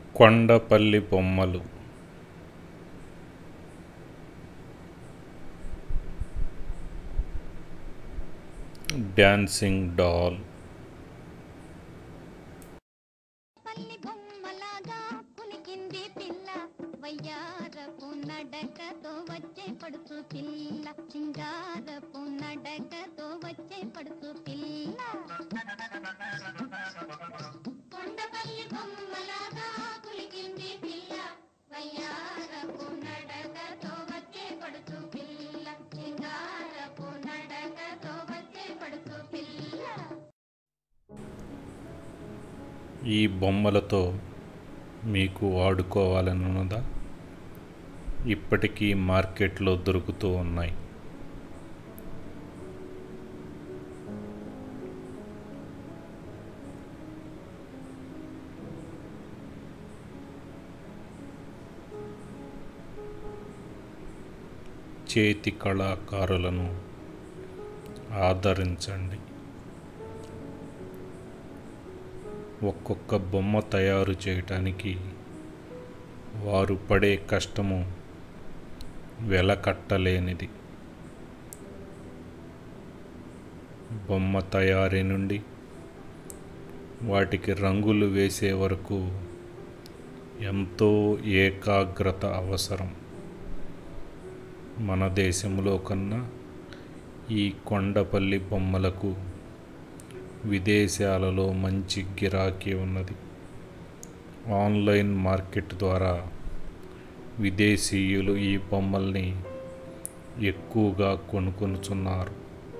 కొండపల్లి బొమ్మలు dancing doll పల్లి బొమ్మలాగా పులికింది పిల్ల వయ్యారపు నడకతో వచ్చే పడుచు పిల్ల సింగారపు నడకతో వచ్చే పడుచు పిల్ల కొండపల్లి బొమ్మలాగా పులికింది పిల్ల వయ్యారపు నడకతో వచ్చే పడుచు పిల్ల సింగారపు నడకతో వచ్చే పడుచు పిల్ల ఈ బొమ్మలతో మీకు ఆడుకోవాలని ఉన్నదా ఇప్పటికీ మార్కెట్లో దొరుకుతూ ఉన్నాయి చేతి కళాకారులను ఆదరించండి ఒక్కొక్క బొమ్మ తయారు చేయటానికి వారు పడే కష్టము వెలకట్టలేనిది బొమ్మ తయారీ నుండి వాటికి రంగులు వేసే వరకు ఎంతో ఏకాగ్రత అవసరం మన దేశంలో కన్నా ఈ కొండపల్లి బొమ్మలకు విదేశాలలో మంచి గిరాకీ ఉన్నది ఆన్లైన్ మార్కెట్ ద్వారా విదేశీయులు ఈ బొమ్మల్ని ఎక్కువగా కొనుకొనుచున్నారు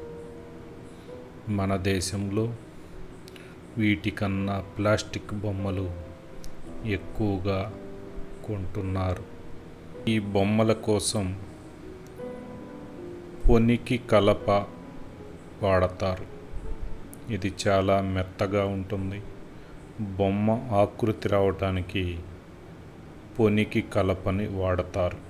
మన దేశంలో వీటికన్నా ప్లాస్టిక్ బొమ్మలు ఎక్కువగా కొంటున్నారు ఈ బొమ్మల కోసం పొనికి కలప వాడతారు ఇది చాలా మెత్తగా ఉంటుంది బొమ్మ ఆకృతి రావటానికి పొనికి కలపని వాడతారు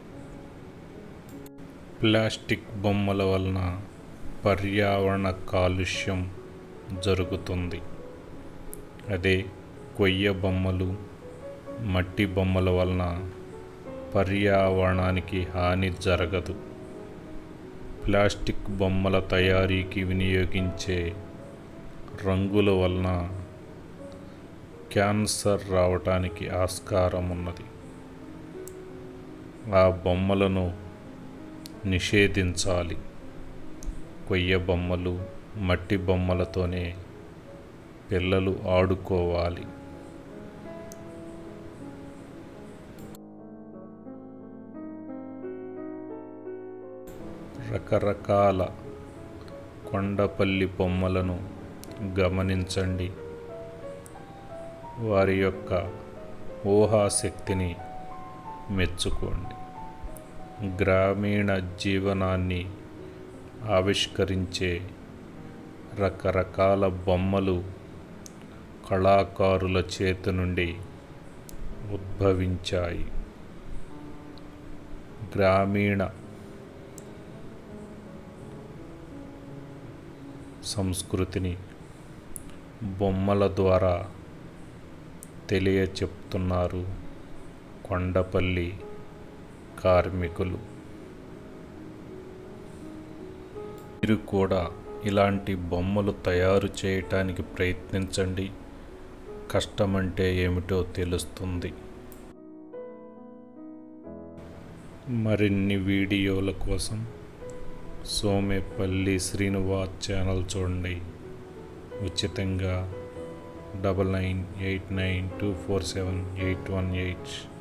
ప్లాస్టిక్ బొమ్మల వలన పర్యావరణ కాలుష్యం జరుగుతుంది అదే కొయ్య బొమ్మలు మట్టి బొమ్మల వలన పర్యావరణానికి హాని జరగదు ప్లాస్టిక్ బొమ్మల తయారీకి వినియోగించే రంగుల వలన క్యాన్సర్ రావటానికి ఆస్కారం ఉన్నది ఆ బొమ్మలను నిషేధించాలి కొయ్య బొమ్మలు మట్టి బొమ్మలతోనే పిల్లలు ఆడుకోవాలి రకరకాల కొండపల్లి బొమ్మలను గమనించండి వారి యొక్క ఊహాశక్తిని మెచ్చుకోండి గ్రామీణ జీవనాన్ని ఆవిష్కరించే రకరకాల బొమ్మలు కళాకారుల చేతి నుండి ఉద్భవించాయి గ్రామీణ సంస్కృతిని బొమ్మల ద్వారా తెలియచెప్తున్నారు కొండపల్లి కార్మికులు మీరు కూడా ఇలాంటి బొమ్మలు తయారు చేయటానికి ప్రయత్నించండి కష్టమంటే ఏమిటో తెలుస్తుంది మరిన్ని వీడియోల కోసం సోమేపల్లి శ్రీనివాస్ ఛానల్ చూడండి ఉచితంగా double nine eight nine two four seven eight one eight